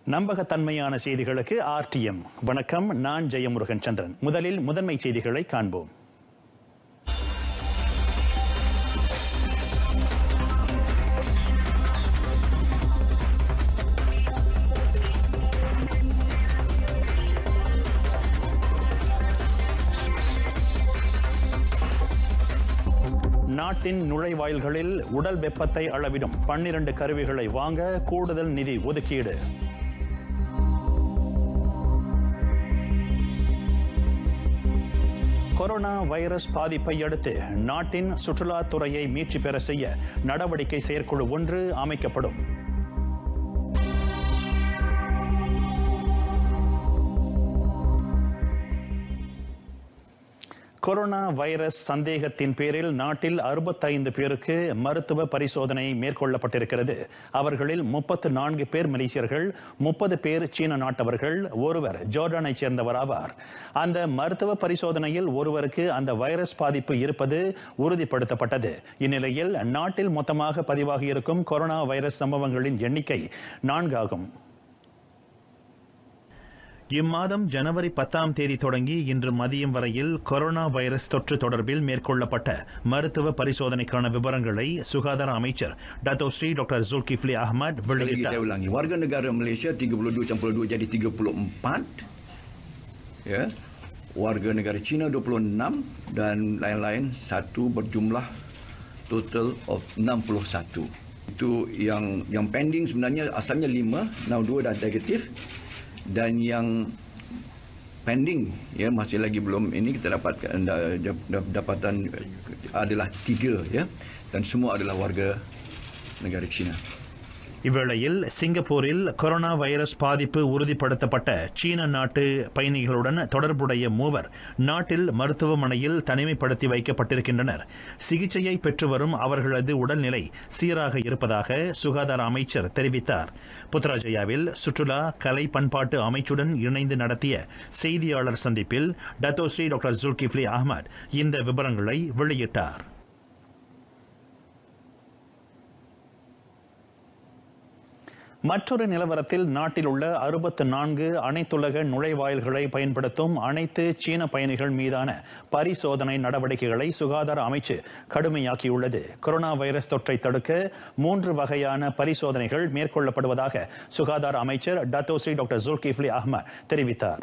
நம்பகத்தன்மையான செய்திகளுக்கு ஆர்டிஎம் வணக்கம் நான் ஜெயமுருகன் சந்திரன் முதலில் முதன்மை செய்திகளை காண்போம் நாட்டின் நுழைவாயில்களில் உடல் வெப்பத்தை அளவிடும் பன்னிரண்டு கருவிகளை வாங்க கூடுதல் நிதி ஒதுக்கீடு கொரோனா வைரஸ் பாதிப்பை அடுத்து நாட்டின் சுற்றுலாத்துறையை மீட்சி பெற செய்ய நடவடிக்கை செயற்குழு ஒன்று அமைக்கப்படும் கொரோனா வைரஸ் சந்தேகத்தின் பேரில் நாட்டில் அறுபத்தைந்து பேருக்கு மருத்துவ பரிசோதனை மேற்கொள்ளப்பட்டிருக்கிறது அவர்களில் முப்பத்து நான்கு பேர் மலேசியர்கள் முப்பது பேர் சீன நாட்டவர்கள் ஒருவர் ஜோர்டானைச் சேர்ந்தவர் ஆவார் அந்த மருத்துவ பரிசோதனையில் ஒருவருக்கு அந்த வைரஸ் பாதிப்பு இருப்பது உறுதிப்படுத்தப்பட்டது இந்நிலையில் நாட்டில் மொத்தமாக பதிவாகி இருக்கும் கொரோனா வைரஸ் சம்பவங்களின் எண்ணிக்கை நான்காகும் இம்மாதம் ஜனவரி பத்தாம் தேதி தொடங்கி இன்று மதியம் வரையில் கொரோனா வைரஸ் தொற்று தொடர்பில் மேற்கொள்ளப்பட்ட மருத்துவ பரிசோதனைக்கான விவரங்களை சுகாதார அமைச்சர் Dato Sri doctor Zulkifli Ahmad Sekali lagi வெளியிட்டார் saya ulangi, warga negara Malaysia 32 campur 2 jadi 34. Ya. Warga negara China 26 dan lain-lain satu berjumlah total of 61. Itu yang yang pending sebenarnya asalnya 5, now 2 dah negatif dan yang pending ya masih lagi belum ini kita dapatkan da- da- dapatan adalah 3 ya dan semua adalah warga negara China. இவ்வேளையில் சிங்கப்பூரில் corona virus பாதிப்பு உறுதிப்படுத்தப்பட்ட சீன நாட்டு பயணிகளுடன் தொடர்புடைய மூவர் நாட்டில் மருத்துவமனையில் தனிமைப்படுத்தி வைக்கப்பட்டிருக்கின்றனர் சிகிச்சையை பெற்று வரும் அவர்களது உடல்நிலை சீராக இருப்பதாக சுகாதார அமைச்சர் தெரிவித்தார் புத்ராஜயாவில் சுற்றுலா கலை பண்பாட்டு அமைச்சுடன் இணைந்து நடத்திய செய்தியாளர் சந்திப்பில் டத்தோஸ்ரீ டாக்டர் ஜுல்கிஃப்லி அஹ்மத் இந்த விவரங்களை வெளியிட்டார் மற்றொரு நிலவரத்தில் நாட்டில் உள்ள அறுபத்து நான்கு அனைத்துலக நுழைவாயில்களை பயன்படுத்தும் அனைத்து சீன பயணிகள் மீதான பரிசோதனை நடவடிக்கைகளை சுகாதார அமைச்சு கடுமையாக்கியுள்ளது கொரோனா வைரஸ் தொற்றை தடுக்க மூன்று வகையான பரிசோதனைகள் மேற்கொள்ளப்படுவதாக சுகாதார அமைச்சர் டத்தோஸ்ரீ டாக்டர் ஜுல்கிஃப்லி அஹ்மத் தெரிவித்தார்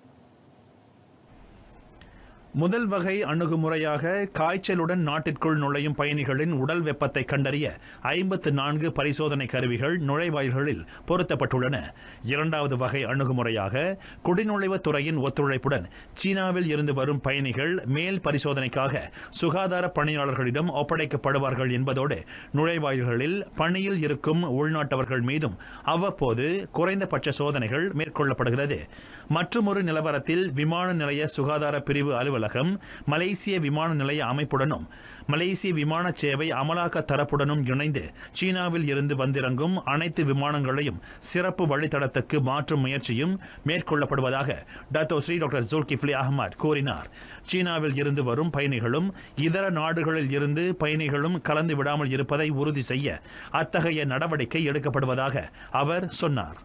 முதல் வகை அணுகுமுறையாக காய்ச்சலுடன் நாட்டிற்குள் நுழையும் பயணிகளின் உடல் வெப்பத்தை கண்டறிய ஐம்பத்து நான்கு பரிசோதனை கருவிகள் நுழைவாயில்களில் பொருத்தப்பட்டுள்ளன இரண்டாவது வகை அணுகுமுறையாக குடிநுழைவுத் துறையின் ஒத்துழைப்புடன் சீனாவில் இருந்து வரும் பயணிகள் மேல் பரிசோதனைக்காக சுகாதார பணியாளர்களிடம் ஒப்படைக்கப்படுவார்கள் என்பதோடு நுழைவாயில்களில் பணியில் இருக்கும் உள்நாட்டவர்கள் மீதும் அவ்வப்போது குறைந்தபட்ச சோதனைகள் மேற்கொள்ளப்படுகிறது மற்றுமொரு நிலவரத்தில் விமான நிலைய சுகாதார பிரிவு அலுவலகம் மலேசிய விமான நிலைய அமைப்புடனும் மலேசிய விமான சேவை அமலாக்க தரப்புடனும் இணைந்து சீனாவில் இருந்து வந்திறங்கும் அனைத்து விமானங்களையும் சிறப்பு வழித்தடத்துக்கு மாற்றும் முயற்சியும் மேற்கொள்ளப்படுவதாக Dato Sri doctor Zulkifli Ahmad கூறினார் சீனாவில் இருந்து வரும் பயணிகளும் இதர நாடுகளில் இருந்து பயணிகளும் கலந்து விடாமல் இருப்பதை உறுதி செய்ய அத்தகைய நடவடிக்கை எடுக்கப்படுவதாக அவர் சொன்னார்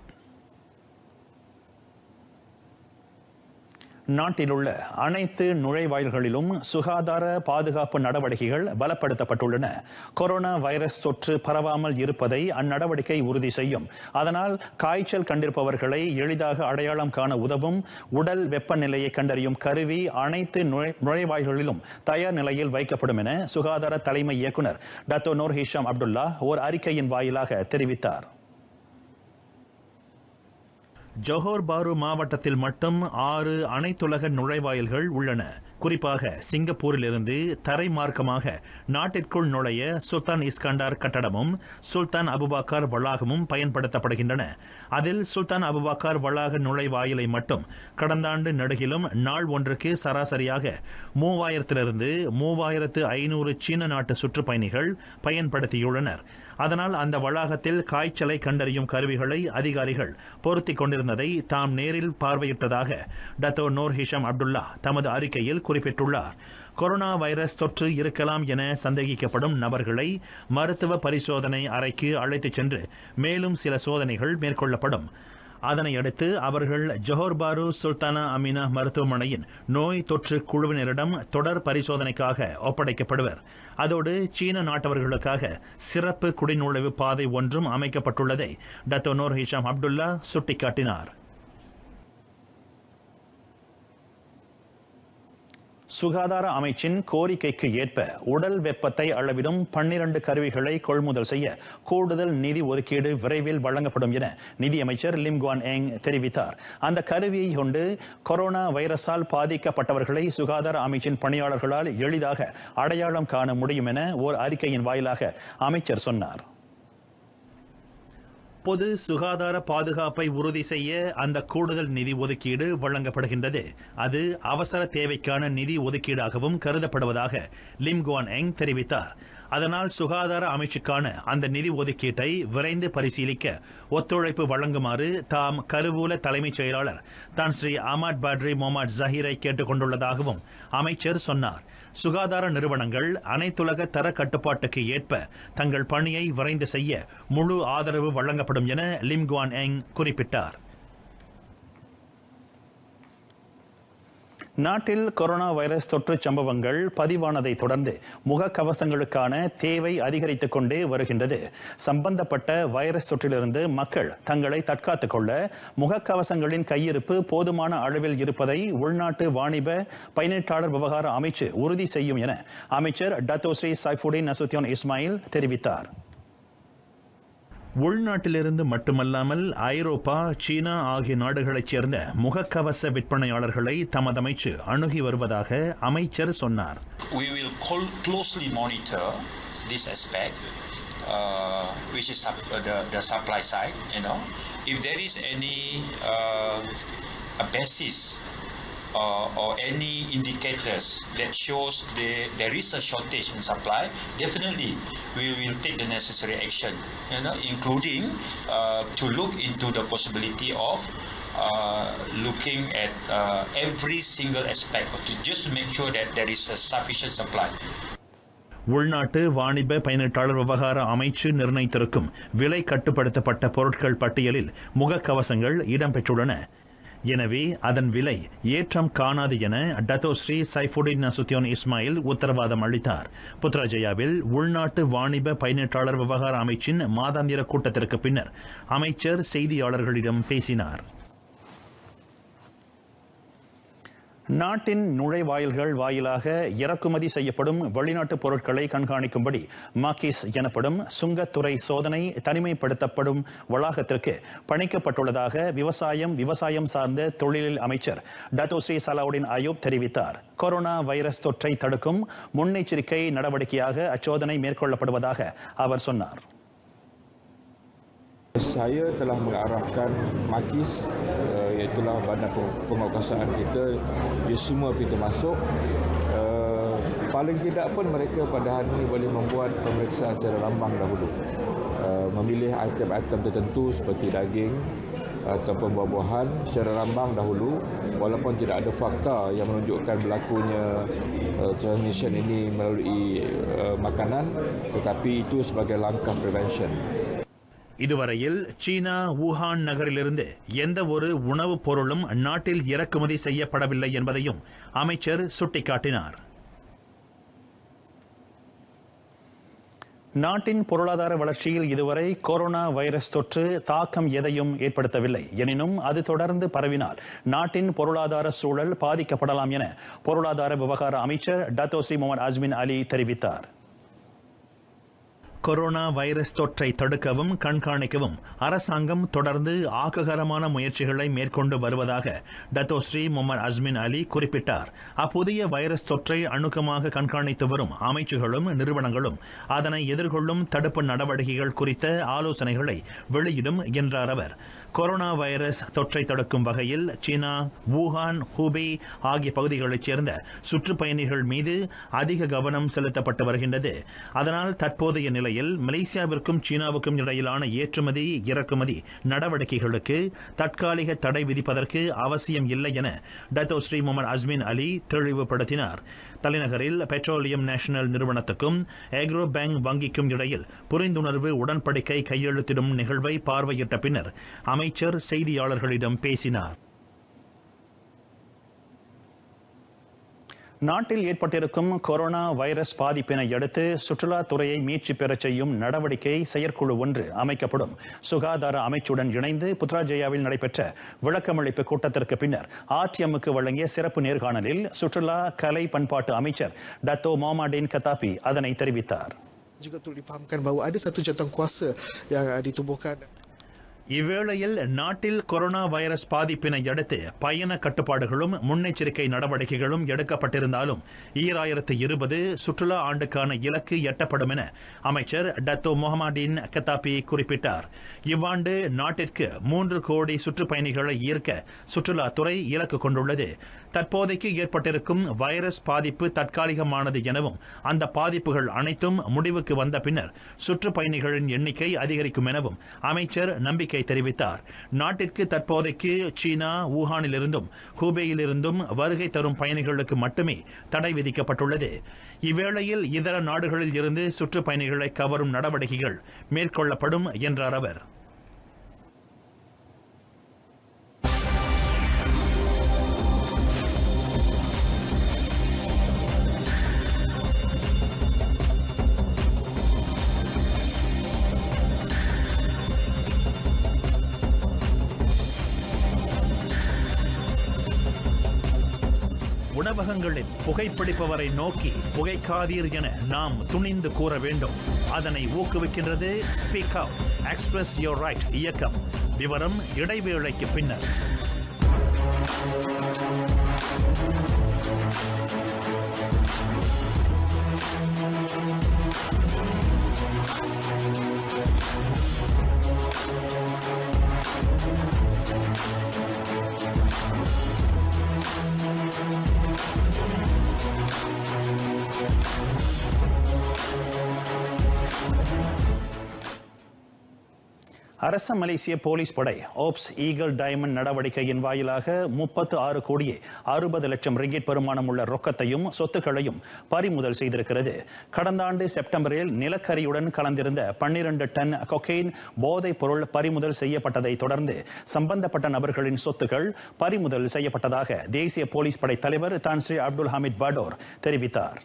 நாட்டில் உள்ள அனைத்து நுழைவாயில்களிலும் சுகாதார பாதுகாப்பு நடவடிக்கைகள் பலப்படுத்தப்பட்டுள்ளன கொரோனா வைரஸ் தொற்று பரவாமல் இருப்பதை அந்நடவடிக்கை உறுதி செய்யும் அதனால் காய்ச்சல் கண்டிருப்பவர்களை எளிதாக அடையாளம் காண உதவும் உடல் வெப்பநிலையை கண்டறியும் கருவி அனைத்து நுழை- நுழைவாயில்களிலும் தயார் நிலையில் வைக்கப்படும் என சுகாதார தலைமை இயக்குனர் டத்தோ நூர் ஹிஷாம் அப்துல்லா ஓர் அறிக்கையின் வாயிலாக தெரிவித்தார் ஜோஹர் பாரு மாவட்டத்தில் மட்டும் ஆறு அனைத்துலக நுழைவாயில்கள் உள்ளன குறிப்பாக சிங்கப்பூரிலிருந்து தரை மார்க்கமாக நாட்டிற்குள் நுழைய சுல்தான் இஸ்கண்டார் கட்டடமும் சுல்தான் அபுபாக்கார் வளாகமும் பயன்படுத்தப்படுகின்றன அதில் சுல்தான் அபுபாக்கார் வளாக நுழைவாயிலை மட்டும் கடந்த ஆண்டு நடுகிலும் நாள் ஒன்றுக்கு சராசரியாக மூவாயிரத்திலிருந்து மூவாயிரத்து ஐநூறு சீன நாட்டு சுற்றுப்பயணிகள் பயன்படுத்தியுள்ளனர் அதனால் அந்த வளாகத்தில் காய்ச்சலை கண்டறியும் கருவிகளை அதிகாரிகள் பொருத்திக் கொண்டிருந்ததை தாம் நேரில் பார்வையிட்டதாக டத்தோ நூர் ஹிஷாம் அப்துல்லா தமது அறிக்கையில் குறிப்பிட்டுள்ளார் கொரோனா வைரஸ் தொற்று இருக்கலாம் என சந்தேகிக்கப்படும் நபர்களை மருத்துவ பரிசோதனை அறைக்கு அழைத்துச் சென்று மேலும் சில சோதனைகள் மேற்கொள்ளப்படும் அதனை அடுத்து அவர்கள் ஜோஹர் பாரு சுல்தானா அமினா மருத்துவமனையின் நோய் தொற்று குழுவினரிடம் தொடர் பரிசோதனைக்காக ஒப்படைக்கப்படுவர் அதோடு சீன நாட்டவர்களுக்காக சிறப்பு குடிநுழைவு பாதை ஒன்றும் அமைக்கப்பட்டுள்ளதை டத்தோ நூர் ஹிஷாம் அப்துல்லா சுட்டிக்காட்டினார் சுகாதார அமைச்சின் கோரிக்கைக்கு ஏற்ப உடல் வெப்பத்தை அளவிடும் பன்னிரண்டு கருவிகளை கொள்முதல் செய்ய கூடுதல் நிதி ஒதுக்கீடு விரைவில் வழங்கப்படும் என நிதியமைச்சர் லிம் குவான் எங் தெரிவித்தார் அந்த கருவியை கொண்டு கொரோனா வைரஸால் பாதிக்கப்பட்டவர்களை சுகாதார அமைச்சின் பணியாளர்களால் எளிதாக அடையாளம் காண முடியும் என ஓர் அறிக்கையின் வாயிலாக அமைச்சர் சொன்னார் பொது சுகாதார பாதுகாப்பை உறுதி செய்ய அந்த கூடுதல் நிதி ஒதுக்கீடு வழங்கப்படுகின்றது அது அவசர தேவைக்கான நிதி ஒதுக்கீடாகவும் கருதப்படுவதாக லிம் குவான் எங் தெரிவித்தார் அதனால் சுகாதார அமைச்சுக்கான அந்த நிதி ஒதுக்கீட்டை விரைந்து பரிசீலிக்க ஒத்துழைப்பு வழங்குமாறு தாம் கருவூல தலைமைச் செயலாளர் தான் ஸ்ரீ அமாட் பாட்ரி மொஹமட் ஜஹீரை கேட்டுக் கொண்டுள்ளதாகவும் அமைச்சர் சொன்னார் சுகாதார நிறுவனங்கள் அனைத்துலக தர கட்டுப்பாட்டுக்கு ஏற்ப தங்கள் பணியை விரைந்து செய்ய முழு ஆதரவு வழங்கப்படும் என லிம் குவான் எங் குறிப்பிட்டார் நாட்டில் கொரோனா வைரஸ் தொற்று சம்பவங்கள் பதிவானதை தொடர்ந்து முகக்கவசங்களுக்கான தேவை அதிகரித்துக் கொண்டே வருகின்றது சம்பந்தப்பட்ட வைரஸ் தொற்றிலிருந்து மக்கள் தங்களை தற்காத்துக் கொள்ள முகக்கவசங்களின் கையிருப்பு போதுமான அளவில் இருப்பதை உள்நாட்டு வாணிப பயனீட்டாளர் விவகார அமைச்சு உறுதி செய்யும் என அமைச்சர் டத்தோஸ்ரீ சைஃபுடின் நசுத்தியோன் இஸ்மாயில் தெரிவித்தார் உள்நாட்டிலிருந்து மட்டுமல்லாமல் ஐரோப்பா சீனா ஆகிய நாடுகளைச் சேர்ந்த முகக்கவச விற்பனையாளர்களை தமது அமைச்சு அணுகி வருவதாக அமைச்சர் சொன்னார் we will col- closely monitor this aspect, uh, which is sup- uh, the, the supply side. You know, if there is any uh, a basis uh, or any indicators that shows there, there is a shortage in supply, definitely we will take the necessary action. You know, including uh, to look into the possibility of uh, looking at uh, every single aspect to just to make sure that there is a sufficient supply. உள்நாட்டு வாணிப பயனீட்டாளர் விவகார அமைச்சு நிர்ணயித்திருக்கும் விலை கட்டுப்படுத்தப்பட்ட பொருட்கள் பட்டியலில் முகக்கவசங்கள் இடம்பெற்றுள்ளன எனவே அதன் விலை ஏற்றம் காணாது என டத்தோஸ்ரீ சைஃபுடின் நசுத்தியோன் இஸ்மாயில் உத்தரவாதம் அளித்தார் புத்ராஜயாவில் உள்நாட்டு வாணிப பயனீட்டாளர் விவகார அமைச்சின் மாதாந்திர கூட்டத்திற்கு பின்னர் அமைச்சர் செய்தியாளர்களிடம் பேசினார் நாட்டின் நுழைவாயில்கள் வாயிலாக இறக்குமதி செய்யப்படும் வெளிநாட்டு பொருட்களை கண்காணிக்கும்படி மாக்கிஸ் எனப்படும் சுங்கத்துறை சோதனை தனிமைப்படுத்தப்படும் வளாகத்திற்கு பணிக்கப்பட்டுள்ளதாக விவசாயம் விவசாயம் சார்ந்த தொழிலில் அமைச்சர் டத்தோஸ்ரீ சலாவுடின் அயூப் தெரிவித்தார் கொரோனா வைரஸ் தொற்றை தடுக்கும் முன்னெச்சரிக்கை நடவடிக்கையாக அச்சோதனை மேற்கொள்ளப்படுவதாக அவர் சொன்னார் Saya telah mengarahkan Makis uh, iaitulah badan penguasaan kita di semua pintu masuk uh, paling tidak pun mereka pada hari ini boleh membuat pemeriksaan secara rambang dahulu uh, memilih item-item tertentu seperti daging ataupun buah-buahan secara rambang dahulu walaupun tidak ada fakta yang menunjukkan berlakunya uh, transmission ini melalui uh, makanan tetapi itu sebagai langkah prevention இதுவரையில் சீனா wuhan நகரிலிருந்து எந்த ஒரு உணவுப் பொருளும் நாட்டில் இறக்குமதி செய்யப்படவில்லை என்பதையும் அமைச்சர் சுட்டிக்காட்டினார் நாட்டின் பொருளாதார வளர்ச்சியில் இதுவரை கொரோனா வைரஸ் தொற்று தாக்கம் எதையும் ஏற்படுத்தவில்லை எனினும் அது தொடர்ந்து பரவினால் நாட்டின் பொருளாதார சூழல் பாதிக்கப்படலாம் என பொருளாதார விவகார அமைச்சர் டத்தோஸ்ரீ முகமது அஸ்மின் அலி தெரிவித்தார் கொரோனா வைரஸ் தொற்றை தடுக்கவும் கண்காணிக்கவும் அரசாங்கம் தொடர்ந்து ஆக்ககரமான முயற்சிகளை மேற்கொண்டு வருவதாக டத்தோஸ்ரீ முகமது அஸ்மின் அலி குறிப்பிட்டார் அப்புதிய வைரஸ் தொற்றை அணுக்கமாக கண்காணித்து வரும் அமைச்சுகளும் நிறுவனங்களும் அதனை எதிர்கொள்ளும் தடுப்பு நடவடிக்கைகள் குறித்த ஆலோசனைகளை வெளியிடும் என்றார் அவர் கொரோனா வைரஸ் தொற்றை தடுக்கும் வகையில் சீனா வூஹான் ஹூபே ஆகிய பகுதிகளைச் சேர்ந்த சுற்றுப்பயணிகள் மீது அதிக கவனம் செலுத்தப்பட்டு வருகின்றது அதனால் தற்போதைய நிலை இந்நிலையில் மலேசியாவிற்கும் சீனாவுக்கும் இடையிலான ஏற்றுமதி இறக்குமதி நடவடிக்கைகளுக்கு தற்காலிக தடை விதிப்பதற்கு அவசியம் இல்லை என Dato Sri Mohamed Azmin Ali தெளிவுபடுத்தினார் தலைநகரில் பெட்ரோலியம் நேஷனல் நிறுவனத்துக்கும் ஆக்ரோ பேங்க் வங்கிக்கும் இடையில் புரிந்துணர்வு உடன்படிக்கை கையெழுத்திடும் நிகழ்வை பார்வையிட்ட பின்னர் அமைச்சர் செய்தியாளர்களிடம் பேசினார் நாட்டில் ஏற்பட்டிருக்கும் கொரோனா வைரஸ் பாதிப்பினை அடுத்து சுற்றுலாத்துறையை மீட்சி பெறச் செய்யும் நடவடிக்கை செயற்குழு ஒன்று அமைக்கப்படும் சுகாதார அமைச்சுடன் இணைந்து புத்ராஜயாவில் நடைபெற்ற விளக்கமளிப்பு கூட்டத்திற்கு பின்னர் ஆர்டிஎம்முக்கு வழங்கிய சிறப்பு நேர்காணலில் சுற்றுலா கலை பண்பாட்டு அமைச்சர் டத்தோ மொஹமாடின் கத்தாபி அதனை தெரிவித்தார் juga untuk difahamkan bahawa ada satu jawatan kuasa yang uh, ditubuhkan இவ்வேளையில் நாட்டில் கொரோனா வைரஸ் பாதிப்பினை அடுத்து பயண கட்டுப்பாடுகளும் முன்னெச்சரிக்கை நடவடிக்கைகளும் எடுக்கப்பட்டிருந்தாலும் ஈராயிரத்து இருபது சுற்றுலா ஆண்டுக்கான இலக்கு எட்டப்படும் என அமைச்சர் டத்தோ முகமடின் கத்தாபி குறிப்பிட்டார் இவ்வாண்டு நாட்டிற்கு மூன்று கோடி சுற்றுப்பயணிகளை ஈர்க்க சுற்றுலாத்துறை இலக்கு கொண்டுள்ளது தற்போதைக்கு ஏற்பட்டிருக்கும் வைரஸ் பாதிப்பு தற்காலிகமானது எனவும் அந்த பாதிப்புகள் அனைத்தும் முடிவுக்கு வந்த பின்னர் சுற்றுப்பயணிகளின் எண்ணிக்கை அதிகரிக்கும் எனவும் அமைச்சர் நம்பிக்கை தெரிவித்தார் நாட்டிற்கு தற்போதைக்கு சீனா வூஹானிலிருந்தும் ஹூபேயிலிருந்தும் வருகை தரும் பயணிகளுக்கு மட்டுமே தடை விதிக்கப்பட்டுள்ளது இவ்வேளையில் இதர நாடுகளில் இருந்து சுற்றுப்பயணிகளை கவரும் நடவடிக்கைகள் மேற்கொள்ளப்படும் என்றார் அவர் உணவகங்களில் புகைப்பிடிப்பவரை நோக்கி புகைக்காதீர் என நாம் துணிந்து கூற வேண்டும் அதனை ஊக்குவிக்கின்றது speak out express your right இயக்கம் விவரம் இடைவேளைக்கு பின்னர் அரச மலேசிய போலீஸ் படை ஓப்ஸ் ஈகிள் டைமண்ட் நடவடிக்கையின் வாயிலாக முப்பத்து ஆறு கோடியே அறுபது லட்சம் ரிங்கிட் பெருமானம் உள்ள ரொக்கத்தையும் சொத்துக்களையும் பறிமுதல் செய்திருக்கிறது கடந்த ஆண்டு செப்டம்பரில் நிலக்கரியுடன் கலந்திருந்த பன்னிரண்டு டன் கொக்கெயின் போதைப் பொருள் பறிமுதல் செய்யப்பட்டதை தொடர்ந்து சம்பந்தப்பட்ட நபர்களின் சொத்துக்கள் பறிமுதல் செய்யப்பட்டதாக தேசிய போலீஸ் படை தலைவர் தான் ஸ்ரீ அப்துல் ஹமீத் படோர் தெரிவித்தார்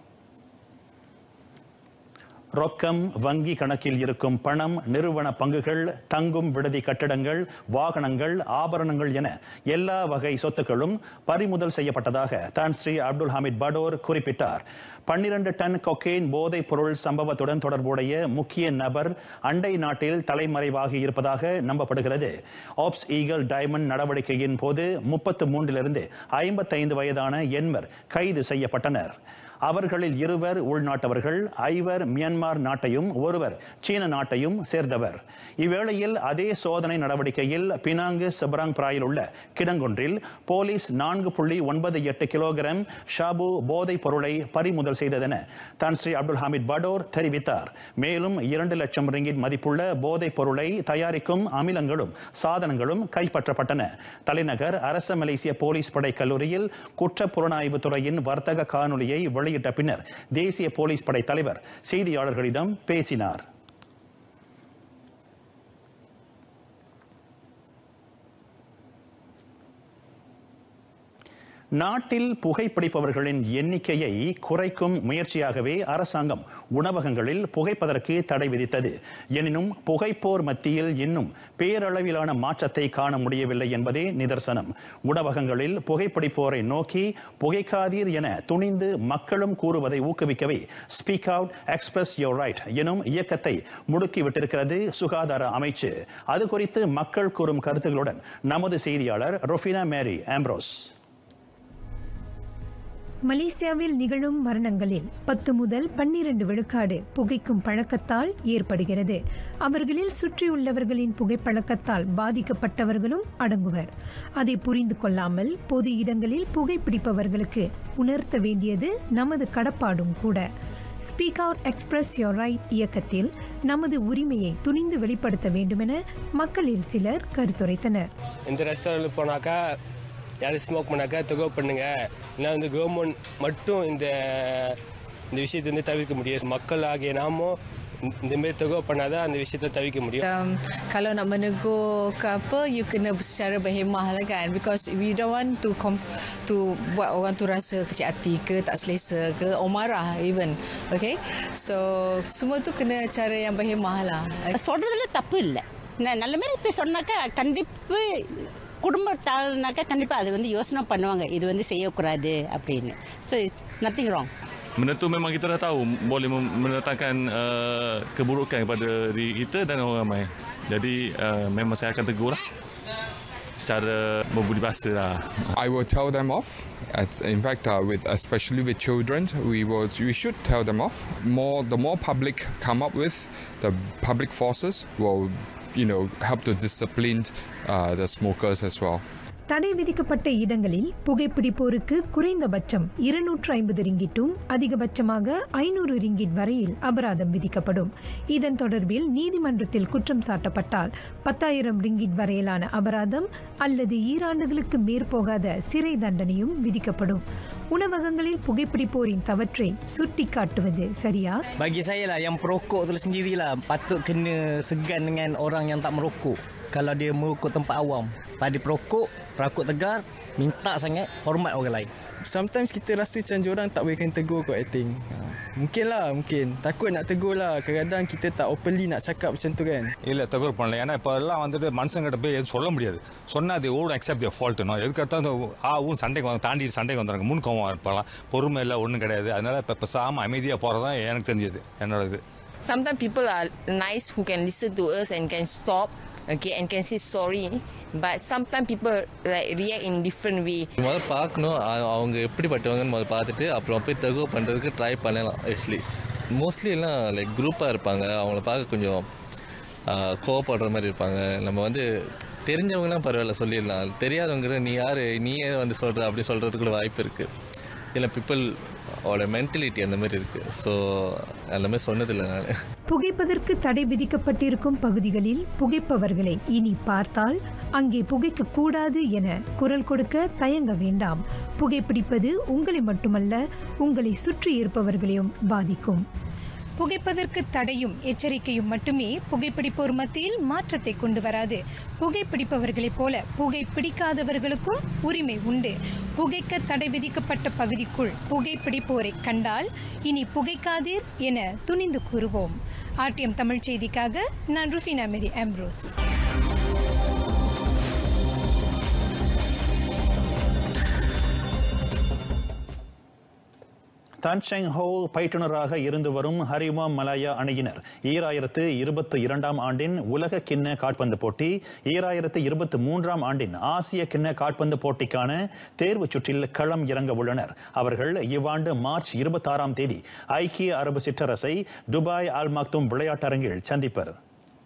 ரொக்கம் வங்கி கணக்கில் இருக்கும் பணம் நிறுவன பங்குகள் தங்கும் விடுதி கட்டிடங்கள் வாகனங்கள் ஆபரணங்கள் என எல்லா வகை சொத்துக்களும் பறிமுதல் செய்யப்பட்டதாக தான் ஸ்ரீ அப்துல் ஹமீத் படோர் குறிப்பிட்டார் பன்னிரண்டு டன் கொக்கெயின் போதைப் பொருள் சம்பவத்துடன் தொடர்புடைய முக்கிய நபர் அண்டை நாட்டில் தலைமறைவாகி இருப்பதாக நம்பப்படுகிறது ஆப்ஸ் ஈகல் டைமண்ட் நடவடிக்கையின் போது முப்பத்து மூன்றிலிருந்து ஐம்பத்தைந்து வயதான எண்வர் கைது செய்யப்பட்டனர் அவர்களில் இருவர் உள்நாட்டவர்கள் ஐவர் மியான்மர் நாட்டையும் ஒருவர் சீன நாட்டையும் சேர்ந்தவர் இவ்வேளையில் அதே சோதனை நடவடிக்கையில் பினாங்கு செபராங் பிராயில் உள்ள கிடங்கொன்றில் போலீஸ் நான்கு புள்ளி ஒன்பது எட்டு கிலோகிராம் ஷாபு போதைப் பொருளை பறிமுதல் செய்ததென தான் ஸ்ரீ அப்துல் ஹமீத் படோர் தெரிவித்தார் மேலும் இரண்டு லட்சம் ரிங்கிட் மதிப்புள்ள போதைப் பொருளை தயாரிக்கும் அமிலங்களும் சாதனங்களும் கைப்பற்றப்பட்டன தலைநகர் அரச மலேசிய போலீஸ் படை கல்லூரியில் குற்ற புலனாய்வு துறையின் வர்த்தக காணொலியை வெளியிட்ட பின்னர் தேசிய போலீஸ் படை தலைவர் செய்தியாளர்களிடம் பேசினார் நாட்டில் புகைப்பிடிப்பவர்களின் எண்ணிக்கையை குறைக்கும் முயற்சியாகவே அரசாங்கம் உணவகங்களில் புகைப்பதற்கு தடை விதித்தது எனினும் புகைப்போர் மத்தியில் இன்னும் பேரளவிலான மாற்றத்தை காண முடியவில்லை என்பதே நிதர்சனம் உணவகங்களில் புகைப்பிடிப்போரை நோக்கி புகைக்காதீர் என துணிந்து மக்களும் கூறுவதை ஊக்குவிக்கவே speak out express your right எனும் இயக்கத்தை முடுக்கிவிட்டிருக்கிறது சுகாதார அமைச்சு அது குறித்து மக்கள் கூறும் கருத்துகளுடன் நமது செய்தியாளர் ரொஃபினா மேரி ஆம்ப்ரோஸ் மலேசியாவில் நிகழும் மரணங்களில் பத்து முதல் பன்னிரண்டு விழுக்காடு புகைக்கும் பழக்கத்தால் ஏற்படுகிறது அவர்களில் சுற்றியுள்ளவர்களின் புகைப்பழக்கத்தால் பாதிக்கப்பட்டவர்களும் அடங்குவர் அதை புரிந்து கொள்ளாமல் பொது இடங்களில் புகைப்பிடிப்பவர்களுக்கு உணர்த்த வேண்டியது நமது கடப்பாடும் கூட speak out express your right இயக்கத்தில் நமது உரிமையை துணிந்து வெளிப்படுத்த வேண்டுமென மக்களில் சிலர் கருத்துரைத்தனர் இந்த ரெஸ்டாரண்ட் போனாக்கா யாரும் ஸ்மோக் பண்ணாக்கா தொகை பண்ணுங்க இல்லை வந்து கவர்மெண்ட் மட்டும் இந்த இந்த விஷயத்தை வந்து தவிர்க்க முடியாது மக்கள் ஆகிய நாமும் இந்த- இந்த மாதிரி தொகை பண்ணாதான் அந்த விஷயத்தை தவிர்க்க முடியும் um, kalau nak menegur ke apa you kena secara berhemah lah kan because we don't want to com- to buat orang tu rasa kecil hati ke tak selesa ke or marah even okay so semua tu kena cara yang berhemah lah சொல்கிறதுல தப்பு இல்லை நான் நல்ல மாதிரி இப்போ சொன்னாக்கா கண்டிப்பு குடும்பத்தாருனாக்கா கண்டிப்பாக அது வந்து யோசனை பண்ணுவாங்க இது வந்து செய்யக்கூடாது அப்படின்னு so it's nothing wrong Benda tu memang kita dah tahu boleh mem- mendatangkan uh, keburukan kepada diri kita dan orang ramai. Jadi uh, memang saya akan tegur lah. Secara berbudi bahasa lah. I will tell them off. At, in fact, uh, with especially with children, we will we should tell them off. More the more public come up with, the public forces will, you know, help to discipline uh, the smokers as well. தடை விதிக்கப்பட்ட இடங்களில் புகைப்பிடிப்போருக்கு குறைந்தபட்சம் இருநூற்று ஐம்பது ரிங்கிட்டும் அதிகபட்சமாக ஐநூறு ringgit வரையில் அபராதம் விதிக்கப்படும் இதன் தொடர்பில் நீதிமன்றத்தில் குற்றம் சாட்டப்பட்டால் பத்தாயிரம் ரிங்கிட் வரையிலான அபராதம் அல்லது ஈராண்டுகளுக்கு மேற்போகாத சிறை தண்டனையும் விதிக்கப்படும் உணவகங்களில் புகைப்பிடிப்போரின் தவற்றை சுட்டிக்காட்டுவது சரியா Bagi saya lah yang perokok tu sendirilah patut kena segan dengan orang yang tak merokok. Kalau dia merokok tempat awam. Pada perokok, perakuk tegar, minta sangat hormat orang lain. Sometimes kita rasa macam orang tak boleh kena tegur kot I think. Mungkin lah, mungkin. Takut nak tegur lah. Kadang-kadang kita tak openly nak cakap macam tu kan. இல்லை தகவல் பண்ணல ஏன்னா இப்போ எல்லாம் வந்துட்டு மனுஷங்கிட்ட போய் எதுவும் சொல்ல முடியாது சொன்னால் அது ஓடும் அக்செப்ட் யர் ஃபால்ட்டுனோ எதுக்கடுத்தா அந்த ஆ ஊன் சண்டைக்கு வந்து தாண்டிட்டு சண்டைக்கு வந்துடுறாங்க முன் கோவம் இருப்பாங்க பொறுமை இல்லை ஒன்றும் கிடையாது அதனால இப்போ பேசாமல் அமைதியாக போகிறது தான் எனக்கு தெரிஞ்சது என்னோட இது Sometimes people are nice who can listen to us and can stop, okay, and can say sorry. But sometimes people like react in different way. முதல்ல பார்க்கணும் அ- அவங்க எப்படிப்பட்டவங்கன்னு முதல்ல பார்த்துட்டு அப்புறம் போய் தகுவு பண்ணுறதுக்கு ட்ரை பண்ணலாம் ஆக்சுவலி மோஸ்ட்லி எல்லாம் லைக் குரூப்பாக இருப்பாங்க அவங்கள பார்க்க கொஞ்சம் கோவப்படுற மாதிரி இருப்பாங்க நம்ம வந்து தெரிஞ்சவங்கலாம் பரவாயில்ல சொல்லிடலாம் தெரியாதவங்க நீ யார் நீயே வந்து சொல்கிற அப்படி சொல்கிறதுக்கு கூட வாய்ப்பு இருக்குது இல்லை பீப்புள் அவளோட மென்டலிட்டி அந்த மாதிரி இருக்குது ஸோ அந்த மாதிரி சொன்னதில்லை நான் புகைப்பதற்கு தடை விதிக்கப்பட்டிருக்கும் பகுதிகளில் புகைப்பவர்களை இனி பார்த்தால் அங்கே புகைக்க கூடாது என குரல் கொடுக்க தயங்க வேண்டாம் புகைப்பிடிப்பது உங்களை மட்டுமல்ல உங்களை சுற்றி இருப்பவர்களையும் பாதிக்கும் புகைப்பதற்கு தடையும் எச்சரிக்கையும் மட்டுமே புகைப்பிடிப்போர் மத்தியில் மாற்றத்தை கொண்டு வராது புகைப்பிடிப்பவர்களைப் போல புகைப்பிடிக்காதவர்களுக்கும் உரிமை உண்டு புகைக்க தடை விதிக்கப்பட்ட பகுதிக்குள் புகைப்பிடிப்போரை கண்டால் இனி புகைக்காதீர் என துணிந்து கூறுவோம் ஆர்டிஎம் தமிழ் செய்திக்காக நான் ருஃபினா மேரி ஆம்ப்ரோஸ் தன்ஷெங் ஹோ பயிற்றுனராக இருந்து வரும் ஹரிமா மலாயா அணியினர் ஈராயிரத்து இருபத்தி இரண்டாம் ஆண்டின் உலக கிண்ண கால்பந்து போட்டி ஈராயிரத்து இருபத்தி மூன்றாம் ஆண்டின் ஆசிய கிண்ண கால்பந்து போட்டிக்கான தேர்வுச் சுற்றில் களம் இறங்க உள்ளனர் அவர்கள் இவ்வாண்டு மார்ச் இருபத்தாறாம் தேதி ஐக்கிய அரபு சிற்றரசை துபாய் அல் மக்தும் விளையாட்டரங்கில் சந்திப்பர்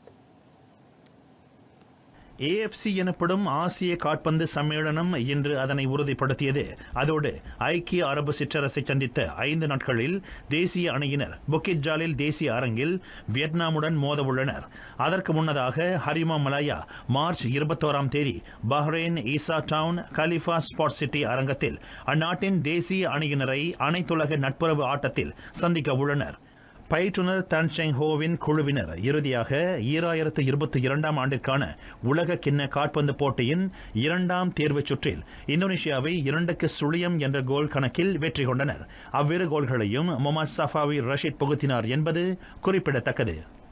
ஏஎஃப்சி எனப்படும் ஆசிய காற்பந்து சம்மேளனம் இன்று அதனை உறுதிப்படுத்தியது அதோடு ஐக்கிய அரபு சிற்றரசை சந்தித்த ஐந்து நாட்களில் தேசிய அணியினர் புக்கிட் ஜாலில் தேசிய அரங்கில் வியட்நாமுடன் மோதவுள்ளனர் அதற்கு முன்னதாக ஹரிமா மலாயா மார்ச் இருபத்தோராம் தேதி Bahrain Isa Town Khalifa Sports City அரங்கத்தில் அந்நாட்டின் தேசிய அணியினரை அனைத்துலக நட்புறவு ஆட்டத்தில் சந்திக்க உள்ளனர் பயிற்றுனர் தன் செங் ஹோவின் குழுவினர் இறுதியாக ஈராயிரத்து இருபத்தி இரண்டாம் ஆண்டிற்கான உலக கிண்ண காற்பந்து போட்டியின் இரண்டாம் தேர்வுச் சுற்றில் இந்தோனேஷியாவை இரண்டுக்கு சுழியம் என்ற கோல் கணக்கில் வெற்றி கொண்டனர் அவ்விரு கோல்களையும் முகமது சஃபாவி ரஷீத் புகுத்தினார் என்பது குறிப்பிடத்தக்கது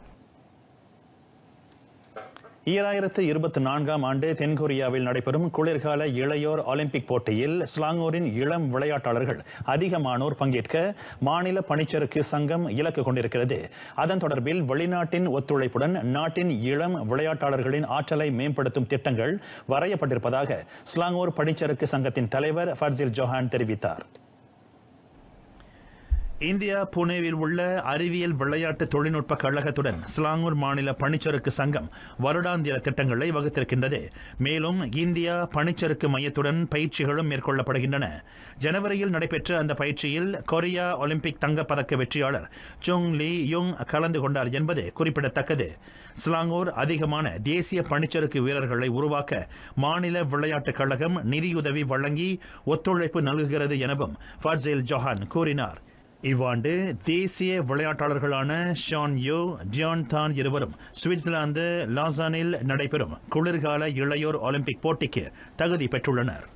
ஈராயிரத்து இருபத்தி நான்காம் ஆண்டு தென்கொரியாவில் நடைபெறும் குளிர்கால இளையோர் ஒலிம்பிக் போட்டியில் ஸ்லாங்கூரின் இளம் விளையாட்டாளர்கள் அதிகமானோர் பங்கேற்க மாநில பணிச்சறுக்கு சங்கம் இலக்கு கொண்டிருக்கிறது அதன் தொடர்பில் வெளிநாட்டின் ஒத்துழைப்புடன் நாட்டின் இளம் விளையாட்டாளர்களின் ஆற்றலை மேம்படுத்தும் திட்டங்கள் வரையப்பட்டிருப்பதாக ஸ்லாங்கூர் பணிச்சறுக்கு சங்கத்தின் தலைவர் ஃபர்சில் ஜோஹான் தெரிவித்தார் இந்தியா புனேவில் உள்ள அறிவியல் விளையாட்டு தொழில்நுட்ப கழகத்துடன் சிலாங்கூர் மாநில பனிச்சறுக்கு சங்கம் வருடாந்திர திட்டங்களை வகுத்திருக்கின்றது மேலும் இந்தியா பனிச்சறுக்கு மையத்துடன் பயிற்சிகளும் மேற்கொள்ளப்படுகின்றன ஜனவரியில் நடைபெற்ற அந்த பயிற்சியில் கொரியா ஒலிம்பிக் தங்கப்பதக்க வெற்றியாளர் சுங் லீ யுங் கலந்து கொண்டார் என்பது குறிப்பிடத்தக்கது சிலாங்கூர் அதிகமான தேசிய பனிச்சறுக்கு வீரர்களை உருவாக்க மாநில விளையாட்டுக் கழகம் நிதியுதவி வழங்கி ஒத்துழைப்பு நல்குகிறது எனவும் ஃபர்சேல் ஜொஹான் கூறினார் இவ்வாண்டு தேசிய விளையாட்டாளர்களான ஷான் யோ ஜியான் தான் இருவரும் சுவிட்சர்லாந்து லாசானில் நடைபெறும் குளிர்கால இளையோர் ஒலிம்பிக் போட்டிக்கு தகுதி பெற்றுள்ளனர்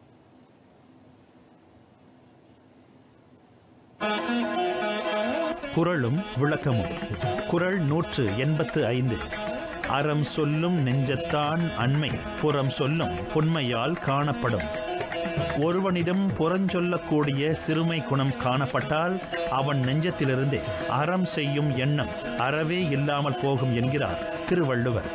குரலும் விளக்கமும் குரல் நூற்று எண்பத்து ஐந்து அறம் சொல்லும் நெஞ்சத்தான் அண்மை புறம் சொல்லும் புண்மையால் காணப்படும் ஒருவனிடம் புறஞ்சொல்லக்கூடிய சிறுமை குணம் காணப்பட்டால் அவன் நெஞ்சத்திலிருந்து அறம் செய்யும் எண்ணம் அறவே இல்லாமல் போகும் என்கிறார் திருவள்ளுவர்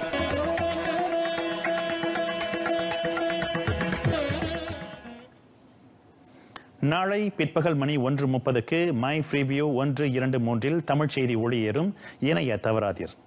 நாளை பிற்பகல் மணி ஒன்று முப்பதுக்கு மை ஃப்ரீவியூ ஒன்று இரண்டு மூன்றில் தமிழ் செய்தி ஒளியேறும் இணைய தவறாதீர்